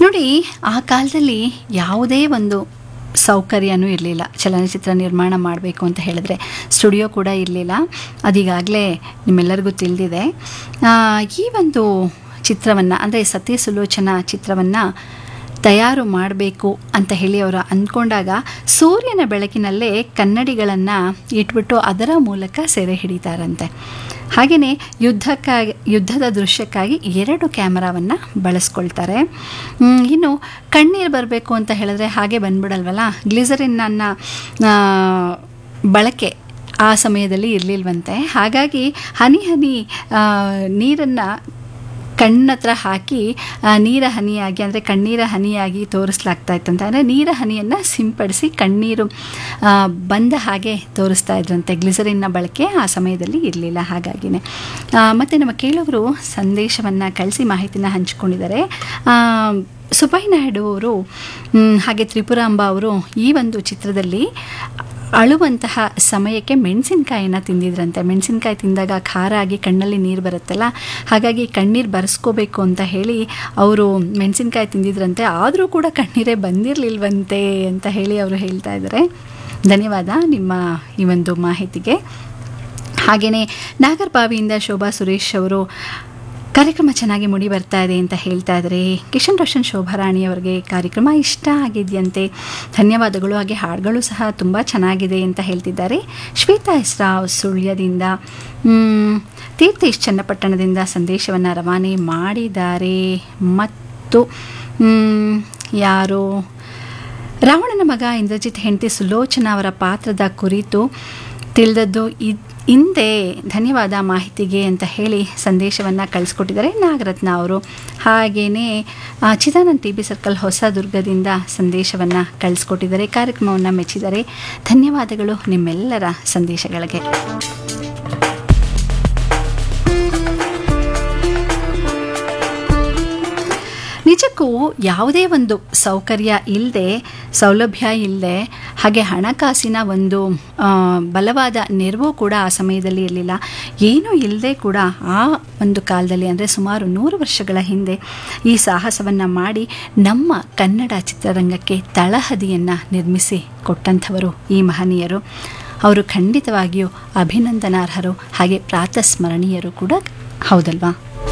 ನೋಡಿ ಆ ಕಾಲದಲ್ಲಿ ಯಾವುದೇ ಒಂದು ಸೌಕರ್ಯನೂ ಇರಲಿಲ್ಲ ಚಲನಚಿತ್ರ ನಿರ್ಮಾಣ ಮಾಡಬೇಕು ಅಂತ ಹೇಳಿದ್ರೆ ಸ್ಟುಡಿಯೋ ಕೂಡ ಇರಲಿಲ್ಲ ಅದೀಗಾಗಲೇ ನಿಮ್ಮೆಲ್ಲರಿಗೂ ತಿಳಿದಿದೆ ಈ ಒಂದು ಚಿತ್ರವನ್ನು ಅಂದರೆ ಸತ್ಯ ಸುಲೋಚನಾ ಚಿತ್ರವನ್ನು ತಯಾರು ಮಾಡಬೇಕು ಅಂತ ಹೇಳಿ ಅವರು ಅಂದ್ಕೊಂಡಾಗ ಸೂರ್ಯನ ಬೆಳಕಿನಲ್ಲೇ ಕನ್ನಡಿಗಳನ್ನು ಇಟ್ಬಿಟ್ಟು ಅದರ ಮೂಲಕ ಸೆರೆ ಹಿಡಿತಾರಂತೆ ಹಾಗೆಯೇ ಯುದ್ಧಕ್ಕಾಗಿ ಯುದ್ಧದ ದೃಶ್ಯಕ್ಕಾಗಿ ಎರಡು ಕ್ಯಾಮರಾವನ್ನು ಬಳಸ್ಕೊಳ್ತಾರೆ ಹ್ಮ್, ಇನ್ನು ಕಣ್ಣೀರು ಬರಬೇಕು ಅಂತ ಹೇಳಿದ್ರೆ ಹಾಗೆ ಬಂದ್ಬಿಡಲ್ವಲ್ಲ ಗ್ಲಿಸರಿನನ್ನು ಬಳಕೆ ಆ ಸಮಯದಲ್ಲಿ ಇರಲಿಲ್ವಂತೆ ಹಾಗಾಗಿ ಹನಿ ಹನಿ ನೀರನ್ನು ಕಣ್ಣತ್ರ ಹಾಕಿ ಆ, ನೀರ ಹನಿಯಾಗಿ ಅಂದರೆ ಕಣ್ಣೀರ ಹನಿಯಾಗಿ ತೋರಿಸ್ಲಾಗ್ತಾ ಇತ್ತಂತೆ ಅಂದರೆ ನೀರ ಹನಿಯನ್ನು ಸಿಂಪಡಿಸಿ ಕಣ್ಣೀರು ಆ, ಬಂದ ಹಾಗೆ ತೋರಿಸ್ತಾ ಇದ್ರಂತೆ ಗ್ಲಿಸರಿನ್ನ ಬಳಕೆ ಆ ಸಮಯದಲ್ಲಿ ಇರಲಿಲ್ಲ ಹಾಗಾಗಿನೇ ಮತ್ತು ನಮ್ಮ ಕೇಳೋರು ಸಂದೇಶವನ್ನು ಕಳಿಸಿ ಮಾಹಿತಿನ ಹಂಚಿಕೊಂಡಿದ್ದಾರೆ ಆ, ಸುಬೈ ನಾಯ್ಡು ಅವರು ಮ್, ಹಾಗೆ ತ್ರಿಪುರಾಂಬ ಅವರು ಈ ಒಂದು ಚಿತ್ರದಲ್ಲಿ ಅಳುವಂತಹ ಸಮಯಕ್ಕೆ ಮೆಣಸಿನ್ಕಾಯಿನ ತಿಂದಿದ್ರಂತೆ ಮೆಣಸಿನ್ಕಾಯಿ ತಿಂದಾಗ ಖಾರ ಆಗಿ ಕಣ್ಣಲ್ಲಿ ನೀರು ಬರುತ್ತಲ್ಲ ಹಾಗಾಗಿ ಕಣ್ಣೀರು ಬರೆಸ್ಕೋಬೇಕು ಅಂತ ಹೇಳಿ ಅವರು ಮೆಣಸಿನ್ಕಾಯಿ ತಿಂದಿದ್ರಂತೆ ಆದರೂ ಕೂಡ ಕಣ್ಣೀರೇ ಬಂದಿರಲಿಲ್ವಂತೆ ಅಂತ ಹೇಳಿ ಅವರು ಹೇಳ್ತಾ ಇದ್ದಾರೆ ಧನ್ಯವಾದ ನಿಮ್ಮ ಈ ಒಂದು ಮಾಹಿತಿಗೆ ಹಾಗೆಯೇ ನಾಗರಬಾವಿಯಿಂದ ಶೋಭಾ ಸುರೇಶ್ ಅವರು ಕಾರ್ಯಕ್ರಮ ಚೆನ್ನಾಗಿ ಮುಡಿ ಬರ್ತಾ ಇದೆ ಅಂತ ಹೇಳ್ತಾ ಇದ್ದಾರೆ ಕಿಶನ್ ರೋಷನ್ ಶೋಭಾರಾಣಿಯವರಿಗೆ ಕಾರ್ಯಕ್ರಮ ಇಷ್ಟ ಆಗಿದೆಯಂತೆ ಧನ್ಯವಾದಗಳು ಹಾಗೆ ಹಾಡುಗಳು ಸಹ ತುಂಬ ಚೆನ್ನಾಗಿದೆ ಅಂತ ಹೇಳ್ತಿದ್ದಾರೆ ಶ್ವೇತಾ ಹೆಸ್ರಾವ್ ಸುಳ್ಯದಿಂದ ಮ್, ತೀರ್ಥೇಶ್ ಚನ್ನಪಟ್ಟಣದಿಂದ ಸಂದೇಶವನ್ನು ರವಾನೆ ಮಾಡಿದ್ದಾರೆ ಮತ್ತು ಮ್, ಯಾರು ರಾವಣನ ಮಗ ಇಂದ್ರಜಿತ್ ಹೆಂಡತಿ ಸುಲೋಚನಾ ಅವರ ಪಾತ್ರದ ಕುರಿತು ತಿಳಿದದ್ದು ಇದ್ ಹಿಂದೆ ಧನ್ಯವಾದ ಮಾಹಿತಿಗೆ ಅಂತ ಹೇಳಿ ಸಂದೇಶವನ್ನು ಕಳಿಸ್ಕೊಟ್ಟಿದ್ದಾರೆ ನಾಗರತ್ನ ಅವರು ಹಾಗೆಯೇ ಆ, ಚಿದಾನಂದ್ ಟಿ ಬಿ ಸರ್ಕಲ್ ಹೊಸದುರ್ಗದಿಂದ ಸಂದೇಶವನ್ನು ಕಳಿಸ್ಕೊಟ್ಟಿದ್ದಾರೆ ಕಾರ್ಯಕ್ರಮವನ್ನು ಮೆಚ್ಚಿದ್ದಾರೆ ಧನ್ಯವಾದಗಳು ನಿಮ್ಮೆಲ್ಲರ ಸಂದೇಶಗಳಿಗೆ ನಿಜಕ್ಕೂ ಯಾವುದೇ ಒಂದು ಸೌಕರ್ಯ ಇಲ್ಲದೆ ಸೌಲಭ್ಯ ಇಲ್ಲದೆ ಹಾಗೆ ಹಣಕಾಸಿನ ಒಂದು ಆ, ಬಲವಾದ ನೆರವು ಕೂಡ ಆ ಸಮಯದಲ್ಲಿ ಇರಲಿಲ್ಲ ಏನೂ ಇಲ್ಲದೆ ಕೂಡ ಆ ಒಂದು ಕಾಲದಲ್ಲಿ ಅಂದರೆ ಸುಮಾರು ನೂರು ವರ್ಷಗಳ ಹಿಂದೆ ಈ ಸಾಹಸವನ್ನು ಮಾಡಿ ನಮ್ಮ ಕನ್ನಡ ಚಿತ್ರರಂಗಕ್ಕೆ ತಳಹದಿಯನ್ನು ನಿರ್ಮಿಸಿ ಕೊಟ್ಟಂಥವರು ಈ ಮಹನೀಯರು ಅವರು ಖಂಡಿತವಾಗಿಯೂ ಅಭಿನಂದನಾರ್ಹರು ಹಾಗೆ ಪ್ರಾತಸ್ಮರಣೀಯರು ಕೂಡ ಹೌದಲ್ವಾ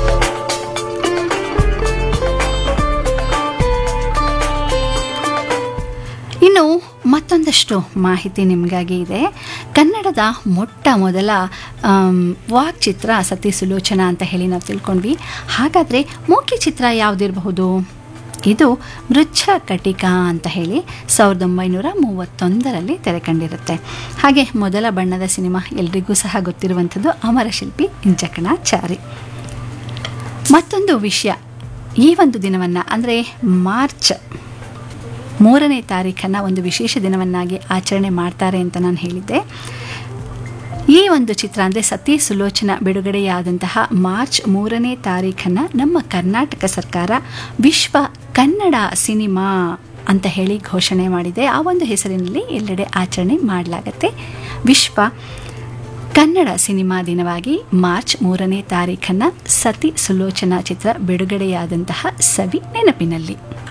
ಇನ್ನು ಮತ್ತೊಂದಷ್ಟು ಮಾಹಿತಿ ನಿಮಗಾಗಿ ಇದೆ ಕನ್ನಡದ ಮೊಟ್ಟ ಮೊದಲ ಆಮ್, ವಾಕ್ಚಿತ್ರ ಸತಿ ಸುಲೋಚನಾ ಅಂತ ಹೇಳಿ ನಾವು ತಿಳ್ಕೊಂಡ್ವಿ ಹಾಗಾದರೆ ಮುಖ್ಯ ಚಿತ್ರ ಯಾವುದಿರಬಹುದು ಇದು ಮೃಚ್ಛ ಕಟಿಕ ಅಂತ ಹೇಳಿ ಸಾವಿರದ ಒಂಬೈನೂರ ಮೂವತ್ತೊಂದರಲ್ಲಿ ತೆರೆ ಕಂಡಿರುತ್ತೆ ಹಾಗೆ ಮೊದಲ ಬಣ್ಣದ ಸಿನಿಮಾ ಎಲ್ರಿಗೂ ಸಹ ಗೊತ್ತಿರುವಂಥದ್ದು ಅಮರಶಿಲ್ಪಿ ಜಕಣಾಚಾರಿ ಮತ್ತೊಂದು ವಿಷಯ ಈ ಒಂದು ದಿನವನ್ನು ಅಂದರೆ ಮಾರ್ಚ್ ಮೂರನೇ ತಾರೀಖನ್ನು ಒಂದು ವಿಶೇಷ ದಿನವನ್ನಾಗಿ ಆಚರಣೆ ಮಾಡ್ತಾರೆ ಅಂತ ನಾನು ಹೇಳಿದ್ದೆ ಈ ಒಂದು ಚಿತ್ರ ಅಂದರೆ ಸತಿ ಸುಲೋಚನಾ ಬಿಡುಗಡೆಯಾದಂತಹ ಮಾರ್ಚ್ ಮೂರನೇ ತಾರೀಖನ್ನು ನಮ್ಮ ಕರ್ನಾಟಕ ಸರ್ಕಾರ ವಿಶ್ವ ಕನ್ನಡ ಸಿನಿಮಾ ಅಂತ ಹೇಳಿ ಘೋಷಣೆ ಮಾಡಿದೆ ಆ ಒಂದು ಹೆಸರಿನಲ್ಲಿ ಎಲ್ಲೆಡೆ ಆಚರಣೆ ಮಾಡಲಾಗತ್ತೆ ವಿಶ್ವ ಕನ್ನಡ ಸಿನಿಮಾ ದಿನವಾಗಿ ಮಾರ್ಚ್ ಮೂರನೇ ತಾರೀಖನ್ನು ಸತಿ ಸುಲೋಚನಾ ಚಿತ್ರ ಬಿಡುಗಡೆಯಾದಂತಹ ಸವಿ ನೆನಪಿನಲ್ಲಿ